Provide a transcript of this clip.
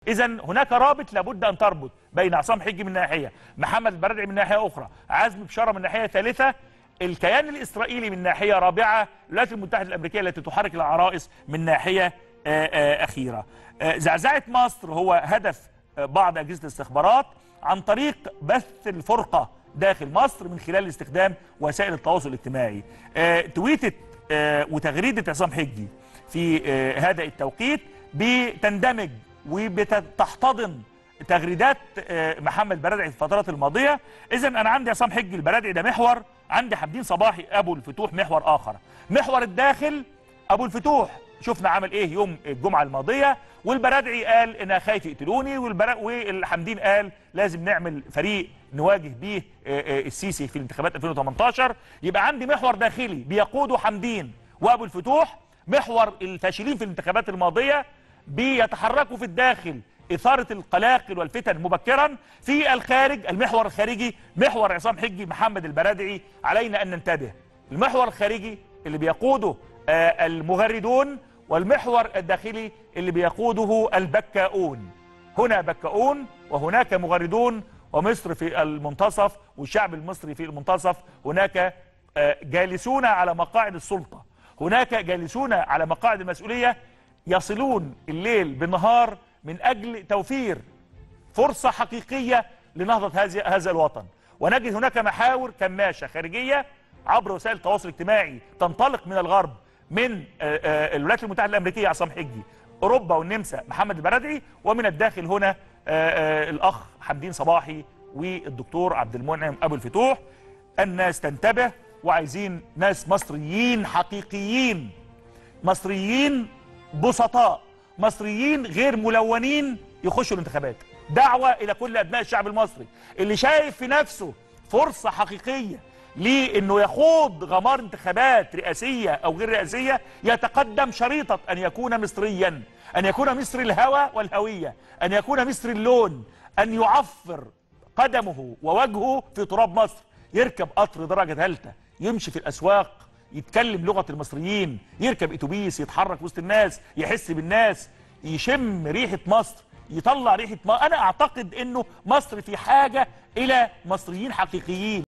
اذا هناك رابط لابد ان تربط بين عصام حجي من ناحيه محمد البرادعي من ناحيه اخرى عزمي بشاره من ناحيه ثالثه الكيان الاسرائيلي من ناحيه رابعه الولايات المتحده الامريكيه التي تحرك العرائس من ناحيه آه، آه، اخيره آه، زعزعه مصر هو هدف آه، بعض اجهزه الاستخبارات عن طريق بث الفرقه داخل مصر من خلال استخدام وسائل التواصل الاجتماعي آه، تويتت آه، وتغريده عصام حجي في آه، هذا التوقيت بتندمج وبتحتضن تغريدات آه، محمد برادعي في الفترات الماضيه اذا انا عندي عصام حجي البرادعي ده محور عندي حمدين صباحي ابو الفتوح محور اخر محور الداخل ابو الفتوح شفنا عمل ايه يوم الجمعه الماضيه والبرادعي قال انا خايف يقتلوني والبرا... والحمدين قال لازم نعمل فريق نواجه بيه آه، آه، السيسي في الانتخابات 2018 يبقى عندي محور داخلي بيقوده حمدين وابو الفتوح محور الفاشلين في الانتخابات الماضيه بيتحركوا في الداخل إثارة القلاقل والفتن مبكرا في الخارج المحور الخارجي محور عصام حجي محمد البرادعي علينا أن ننتبه المحور الخارجي اللي بيقوده آه، المغردون والمحور الداخلي اللي بيقوده البكاؤون هنا بكاؤون وهناك مغردون ومصر في المنتصف والشعب المصري في المنتصف هناك آه، جالسون على مقاعد السلطة هناك جالسون على مقاعد المسؤولية يصلون الليل بالنهار من أجل توفير فرصة حقيقية لنهضة هذه هذا الوطن ونجد هناك محاور كماشة خارجية عبر وسائل التواصل الاجتماعي تنطلق من الغرب من آه، آه، الولايات المتحدة الأمريكية عصام حجي أوروبا والنمسا محمد البرادعي ومن الداخل هنا آه، آه، الأخ حمدين صباحي والدكتور عبد المنعم أبو الفتوح الناس تنتبه وعايزين ناس مصريين حقيقيين مصريين بسطاء مصريين غير ملونين يخشوا الانتخابات دعوة إلى كل أبناء الشعب المصري اللي شايف في نفسه فرصة حقيقية لأنه يخوض غمار انتخابات رئاسية أو غير رئاسية يتقدم شريطة أن يكون مصريا أن يكون مصري الهوى والهوية أن يكون مصري اللون أن يعفر قدمه ووجهه في تراب مصر يركب قطر درجة ثالثة يمشي في الأسواق يتكلم لغة المصريين يركب اتوبيس يتحرك وسط الناس يحس بالناس يشم ريحة مصر يطلع ريحة مصر أنا أعتقد أنه مصر في حاجة إلى مصريين حقيقيين